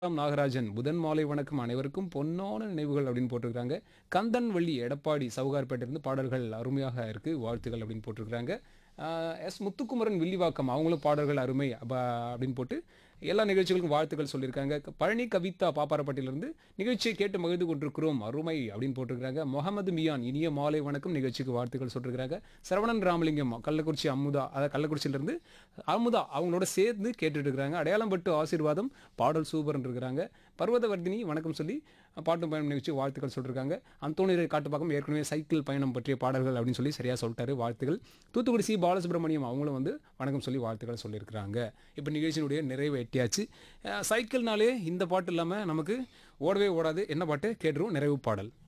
ராம் நாகராஜன் புதன் மாலை வணக்கம் அனைவருக்கும் பொன்னான நினைவுகள் அப்படின்னு போட்டிருக்காங்க கந்தன் வள்ளி எடப்பாடி சவுகார்பேட்டிலிருந்து பாடல்கள் அருமையாக இருக்கு வாழ்த்துக்கள் அப்படின்னு போட்டிருக்காங்க ஆஹ் எஸ் முத்துக்குமரன் வில்லிவாக்கம் அவங்களும் பாடல்கள் அருமை அப்ப அப்படின்னு போட்டு எல்லா நிகழ்ச்சிகளுக்கும் வாழ்த்துக்கள் சொல்லியிருக்காங்க க- பழனி கவிதா பாப்பாரப்பட்டியிலிருந்து நிகழ்ச்சியை கேட்டு மகிழ்ந்து கொண்டிருக்கிறோம் அருமை அப்படின்னு போட்டிருக்காங்க முகமது மியான் இனிய மாலை வணக்கம் நிகழ்ச்சிக்கு வாழ்த்துக்கள் சொல்லியிருக்காங்க சரவணன் ராமலிங்கம் கள்ளக்குறிச்சி அமுதா அதாவது கள்ளக்குறிச்சியிலிருந்து அமுதா அவங்களோட சேர்ந்து கேட்டுட்டு இருக்கிறாங்க அடையாளம் பட்டு ஆசீர்வாதம் பாடல் சூப்பர்னு இருக்கிறாங்க பர்வதவர்தினி வணக்கம் சொல்லி பாட்டும் பயணம் நிகழ்ச்சி வாழ்த்துக்கள் சொல்லியிருக்காங்க அந்தோணிரை காட்டுப்பாக்கம் ஏற்கனவே சைக்கிள் பயணம் பற்றிய பாடல்கள் அப்படின்னு சொல்லி சரியாக சொல்லிட்டாரு வாழ்த்துக்கள் தூத்துக்குடி சி பாலசுப்ரமணியம் அவங்களும் வந்து வணக்கம் சொல்லி வாழ்த்துக்கள் சொல்லியிருக்கிறாங்க இப்போ நிகழ்ச்சியினுடைய நிறைவு எட்டியாச்சு அஹ் சைக்கிள்னாலே இந்த பாட்டு இல்லாமல் நமக்கு ஓடவே ஓடாது என்ன பாட்டு கேட்டுருவோம் நிறைவு பாடல்